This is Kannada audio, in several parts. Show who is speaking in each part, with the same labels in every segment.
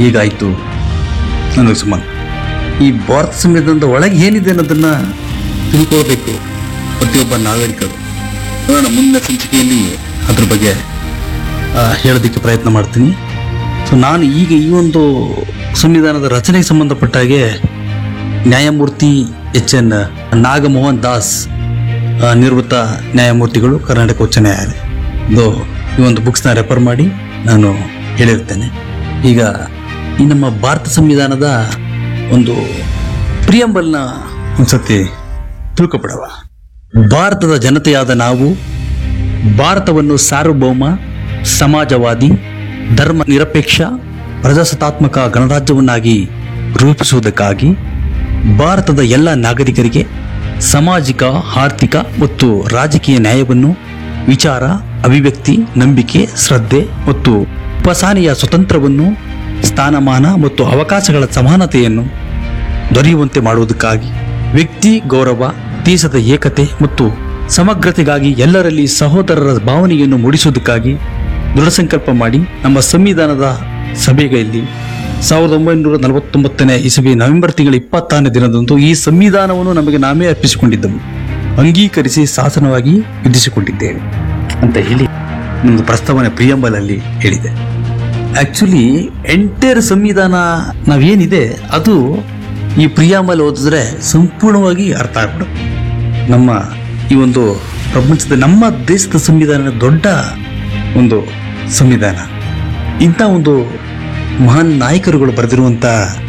Speaker 1: ಹೀಗಾಯಿತು ನನಗೆ ಸಂಬಂಧ ಈ ಭಾರತ ಸಂವಿಧಾನದ ಒಳಗೆ ಏನಿದೆ ಅನ್ನೋದನ್ನು ತಿಳ್ಕೊಳ್ಬೇಕು ಪ್ರತಿಯೊಬ್ಬ ನಾಗರಿಕರು ನೋಡೋಣ ಮುಂದಿನ ಸಂಚಿಕೆಯಲ್ಲಿ ಅದ್ರ ಬಗ್ಗೆ ಆ, ಹೇಳೋದಕ್ಕೆ ಪ್ರಯತ್ನ ಮಾಡ್ತೀನಿ ಸೊ ನಾನು ಈಗ ಈ ಒಂದು ಸಂವಿಧಾನದ ರಚನೆಗೆ ಸಂಬಂಧಪಟ್ಟ ಹಾಗೆ ನ್ಯಾಯಮೂರ್ತಿ ಎಚ್ ಎನ್ ನಾಗಮೋಹನ್ ದಾಸ್ ಆ, ನಿವೃತ್ತ ನ್ಯಾಯಮೂರ್ತಿಗಳು ಕರ್ನಾಟಕ ಉಚ್ಚ ನ್ಯಾಯಾಲಯ ಇದು ಈ ಒಂದು ಬುಕ್ಸ್ನ ರೆಫರ್ ಮಾಡಿ ನಾನು ಹೇಳಿರ್ತೇನೆ ಈಗ ಈ ನಮ್ಮ ಭಾರತ ಸಂವಿಧಾನದ ಒಂದು ಪ್ರಿಯಂಬಲ್ನ ಒಂದ್ಸತಿ ತಿಳ್ಕೊಬಿಡವ ಭಾರತದ ಜನತೆಯಾದ ನಾವು ಭಾರತವನ್ನು ಸಾರ್ವಭೌಮ ಸಮಾಜವಾದಿ ಧರ್ಮ ನಿರಪೇಕ್ಷ ಪ್ರಜಾಸತ್ತಾತ್ಮಕ ಗಣರಾಜ್ಯವನ್ನಾಗಿ ರೂಪಿಸುವುದಕ್ಕಾಗಿ ಭಾರತದ ಎಲ್ಲ ನಾಗರಿಕರಿಗೆ ಸಾಮಾಜಿಕ ಆರ್ಥಿಕ ಮತ್ತು ರಾಜಕೀಯ ನ್ಯಾಯವನ್ನು ವಿಚಾರ ಅಭಿವ್ಯಕ್ತಿ ನಂಬಿಕೆ ಶ್ರದ್ಧೆ ಮತ್ತು ಉಪಸಾನೆಯ ಸ್ವತಂತ್ರವನ್ನು ಸ್ಥಾನಮಾನ ಮತ್ತು ಅವಕಾಶಗಳ ಸಮಾನತೆಯನ್ನು ದೊರೆಯುವಂತೆ ಮಾಡುವುದಕ್ಕಾಗಿ ವ್ಯಕ್ತಿ ಗೌರವ ದೇಶದ ಏಕತೆ ಮತ್ತು ಸಮಗ್ರತೆಗಾಗಿ ಎಲ್ಲರಲ್ಲಿ ಸಹೋದರರ ಭಾವನೆಯನ್ನು ಮೂಡಿಸುವುದಕ್ಕಾಗಿ ದೃಢ ಸಂಕಲ್ಪ ಮಾಡಿ ನಮ್ಮ ಸಂವಿಧಾನದ ಸಭೆಯಲ್ಲಿ ಸಾವಿರದ ಒಂಬೈನೂರ ನಲವತ್ತೊಂಬತ್ತನೇ ಇಸವಿ ನವೆಂಬರ್ ತಿಂಗಳ ಇಪ್ಪತ್ತಾರನೇ ದಿನದಂದು ಈ ಸಂವಿಧಾನವನ್ನು ನಮಗೆ ನಾವೇ ಅರ್ಪಿಸಿಕೊಂಡಿದ್ದೆವು ಅಂಗೀಕರಿಸಿ ಶಾಸನವಾಗಿ ವಿಧಿಸಿಕೊಂಡಿದ್ದೇವೆ ಅಂತ ಹೇಳಿ ನಮ್ಮದು ಪ್ರಸ್ತಾವನೆ ಪ್ರಿಯಂಬಲಲ್ಲಿ ಹೇಳಿದೆ ಆಕ್ಚುಲಿ ಎಂಟೈರ್ ಸಂವಿಧಾನ ನಾವೇನಿದೆ ಅದು ಈ ಪ್ರಿಯಾಂಬಲ್ ಓದಿದ್ರೆ ಸಂಪೂರ್ಣವಾಗಿ ಅರ್ಥ ಆಗ್ಬಿಡುತ್ತೆ ನಮ್ಮ ಈ ಒಂದು ಪ್ರಪಂಚದ ನಮ್ಮ ದೇಶದ ಸಂವಿಧಾನ ದೊಡ್ಡ ಒಂದು ಸಂವಿಧಾನ ಇಂಥ ಒಂದು ಮಹಾನ್ ನಾಯಕರುಗಳು ಬರೆದಿರುವಂಥ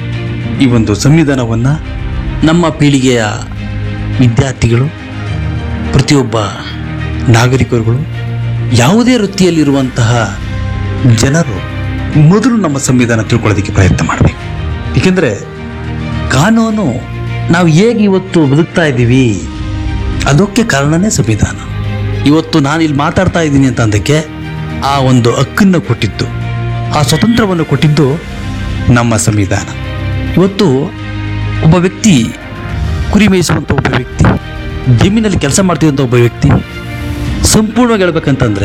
Speaker 1: ಈ ಒಂದು ಸಂವಿಧಾನವನ್ನು ನಮ್ಮ ಪೀಳಿಗೆಯ ವಿದ್ಯಾರ್ಥಿಗಳು ಪ್ರತಿಯೊಬ್ಬ ನಾಗರಿಕರುಗಳು ಯಾವುದೇ ವೃತ್ತಿಯಲ್ಲಿರುವಂತಹ ಜನರು ಮೊದಲು ನಮ್ಮ ಸಂವಿಧಾನ ತಿಳ್ಕೊಳ್ಳೋದಕ್ಕೆ ಪ್ರಯತ್ನ ಮಾಡಬೇಕು ಏಕೆಂದರೆ ಕಾನೂನು ನಾವು ಹೇಗೆ ಇವತ್ತು ಬದುಕ್ತಾ ಇದ್ದೀವಿ ಅದಕ್ಕೆ ಕಾರಣನೇ ಸಂವಿಧಾನ ಇವತ್ತು ನಾನು ಇಲ್ಲಿ ಮಾತಾಡ್ತಾ ಇದ್ದೀನಿ ಅಂತ ಅಂದಕ್ಕೆ ಆ ಒಂದು ಹಕ್ಕನ್ನು ಕೊಟ್ಟಿದ್ದು ಆ ಸ್ವತಂತ್ರವನ್ನು ಕೊಟ್ಟಿದ್ದು ನಮ್ಮ ಸಂವಿಧಾನ ಇವತ್ತು ಒಬ್ಬ ವ್ಯಕ್ತಿ ಕುರಿ ಮೇಯಿಸುವಂಥ ಒಬ್ಬ ವ್ಯಕ್ತಿ ಜಮೀನಲ್ಲಿ ಕೆಲಸ ಮಾಡ್ತಿದ್ದಂಥ ಒಬ್ಬ ವ್ಯಕ್ತಿ ಸಂಪೂರ್ಣವಾಗಿ ಹೇಳ್ಬೇಕಂತಂದ್ರೆ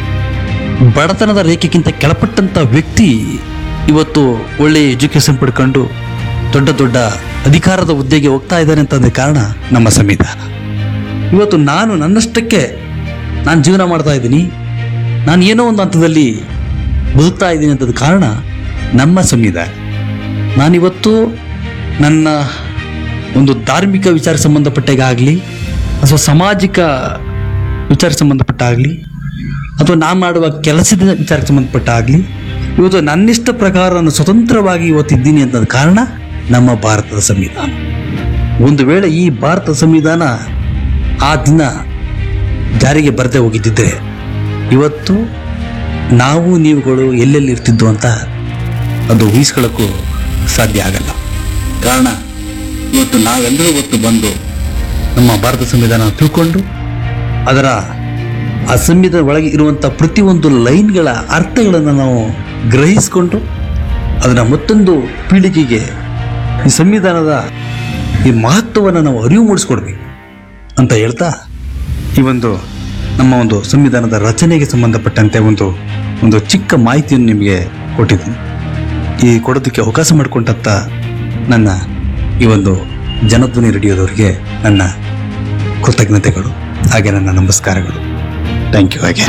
Speaker 1: ಬಡತನದ ರೇಖೆಗಿಂತ ಕೆಳಪಟ್ಟಂಥ ವ್ಯಕ್ತಿ ಇವತ್ತು ಒಳ್ಳೆ ಎಜುಕೇಶನ್ ಪಡ್ಕೊಂಡು ದೊಡ್ಡ ದೊಡ್ಡ ಅಧಿಕಾರದ ಹುದ್ದೆಗೆ ಹೋಗ್ತಾ ಇದ್ದಾನೆ ಅಂತಂದ್ರೆ ಕಾರಣ ನಮ್ಮ ಸಂವಿಧಾನ ಇವತ್ತು ನಾನು ನನ್ನಷ್ಟಕ್ಕೆ ನಾನು ಜೀವನ ಮಾಡ್ತಾ ಇದ್ದೀನಿ ನಾನು ಏನೋ ಒಂದು ಹಂತದಲ್ಲಿ ಬದುಕ್ತಾ ಇದ್ದೀನಿ ಅಂತದ ಕಾರಣ ನಮ್ಮ ಸಂವಿಧಾನ ನಾನಿವತ್ತು ನನ್ನ ಒಂದು ಧಾರ್ಮಿಕ ವಿಚಾರ ಸಂಬಂಧಪಟ್ಟಾಗಲಿ ಅಥವಾ ಸಾಮಾಜಿಕ ವಿಚಾರ ಸಂಬಂಧಪಟ್ಟಾಗಲಿ ಅಥವಾ ನಾನು ಮಾಡುವ ಕೆಲಸದ ವಿಚಾರಕ್ಕೆ ಸಂಬಂಧಪಟ್ಟಾಗಲಿ ಇವತ್ತು ನನ್ನಿಷ್ಟ ಪ್ರಕಾರ ನಾನು ಸ್ವತಂತ್ರವಾಗಿ ಇವತ್ತಿದ್ದೀನಿ ಅಂತದ ಕಾರಣ ನಮ್ಮ ಭಾರತದ ಸಂವಿಧಾನ ಒಂದು ವೇಳೆ ಈ ಭಾರತ ಸಂವಿಧಾನ ಆ ದಿನ ಜಾರಿಗೆ ಬರದೇ ಹೋಗಿದ್ದಿದ್ರೆ ಇವತ್ತು ನಾವು ನೀವುಗಳು ಎಲ್ಲೆಲ್ಲಿ ಇರ್ತಿದ್ವು ಅಂತ ಅದು ಊಹಿಸ್ಕೊಳ್ಳೋಕ್ಕೂ ಸಾಧ್ಯ ಆಗಲ್ಲ ಕಾರಣ ಇವತ್ತು ನಾವೆಲ್ಲರೂ ಇವತ್ತು ಬಂದು ನಮ್ಮ ಭಾರತ ಸಂವಿಧಾನ ತಿಳ್ಕೊಂಡು ಅದರ ಆ ಸಂವಿಧಾನ ಒಳಗೆ ಇರುವಂಥ ಪ್ರತಿಯೊಂದು ಲೈನ್ಗಳ ಅರ್ಥಗಳನ್ನು ನಾವು ಗ್ರಹಿಸಿಕೊಂಡು ಅದನ್ನು ಮತ್ತೊಂದು ಪೀಳಿಗೆಗೆ ಈ ಸಂವಿಧಾನದ ಈ ಮಹತ್ವವನ್ನು ನಾವು ಅರಿವು ಮೂಡಿಸ್ಕೊಡ್ಬೇಕು ಅಂತ ಹೇಳ್ತಾ ಈ ಒಂದು ನಮ್ಮ ಒಂದು ಸಂವಿಧಾನದ ರಚನೆಗೆ ಸಂಬಂಧಪಟ್ಟಂತೆ ಒಂದು ಒಂದು ಚಿಕ್ಕ ಮಾಹಿತಿಯನ್ನು ನಿಮಗೆ ಕೊಟ್ಟಿದ್ದೀನಿ ಈ ಕೊಡೋದಕ್ಕೆ ಅವಕಾಶ ಮಾಡಿಕೊಂಡಂಥ ನನ್ನ ಈ ಒಂದು ಜನಧ್ವನಿ ರೇಡಿಯೋದವರಿಗೆ ನನ್ನ ಕೃತಜ್ಞತೆಗಳು ಹಾಗೆ ನನ್ನ ನಮಸ್ಕಾರಗಳು ಥ್ಯಾಂಕ್ ಯು ಹಾಗೆ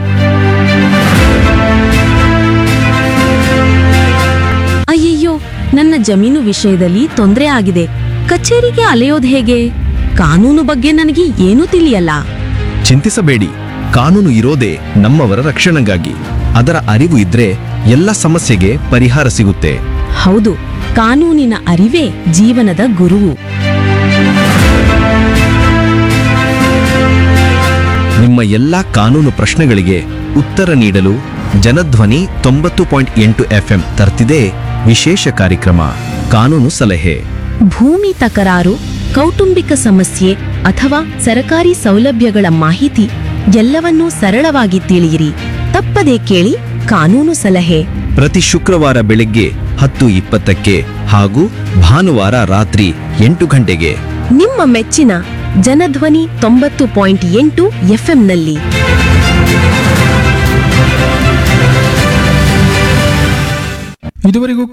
Speaker 2: ಅಯ್ಯಯ್ಯೋ ನನ್ನ ಜಮೀನು ವಿಷಯದಲ್ಲಿ ತೊಂದರೆ ಆಗಿದೆ ಕಚೇರಿಗೆ ಅಲೆಯೋದು ಹೇಗೆ ಕಾನೂನು ಬಗ್ಗೆ ನನಗೆ ಏನೂ ತಿಳಿಯಲ್ಲ
Speaker 3: ಚಿಂತಿಸಬೇಡಿ ಕಾನೂನು ಇರೋದೇ ನಮ್ಮವರ ರಕ್ಷಣೆಗಾಗಿ ಅದರ ಅರಿವು ಇದ್ರೆ ಎಲ್ಲ ಸಮಸ್ಯೆಗೆ ಪರಿಹಾರ ಸಿಗುತ್ತೆ
Speaker 2: ಹೌದು ಕಾನೂನಿನ ಅರಿವೇ ಜೀವನದ ಗುರುವು
Speaker 3: ನಿಮ್ಮ ಎಲ್ಲಾ ಕಾನೂನು ಪ್ರಶ್ನೆಗಳಿಗೆ ಉತ್ತರ ನೀಡಲು ಜನಧ್ವನಿ ತೊಂಬತ್ತು ಪಾಯಿಂಟ್ ಎಂಟು ಎಫ್ಎಂ ತರ್ತಿದೆ ವಿಶೇಷ ಕಾರ್ಯಕ್ರಮ ಕಾನೂನು ಸಲಹೆ
Speaker 2: ಭೂಮಿ ತಕರಾರು ಕೌಟುಂಬಿಕ ಸಮಸ್ಯೆ ಅಥವಾ ಸರಕಾರಿ ಸೌಲಭ್ಯಗಳ ಮಾಹಿತಿ ಎಲ್ಲವನ್ನೂ ಸರಳವಾಗಿ ತಿಳಿಯಿರಿ ತಪ್ಪದೇ ಕೇಳಿ ಕಾನೂನು ಸಲಹೆ
Speaker 3: ಪ್ರತಿ ಶುಕ್ರವಾರ ಬೆಳಗ್ಗೆ ಹತ್ತು ಇಪ್ಪತ್ತಕ್ಕೆ ಹಾಗೂ ಭಾನುವಾರ ರಾತ್ರಿ ಎಂಟು ಗಂಟೆಗೆ
Speaker 2: ನಿಮ್ಮ ಮೆಚ್ಚಿನ ಜನಧ್ವನಿ ತೊಂಬತ್ತು ಪಾಯಿಂಟ್ ಎಂಟು ಎಫ್ಎಂನಲ್ಲಿ
Speaker 4: ಇದುವರೆಗೂ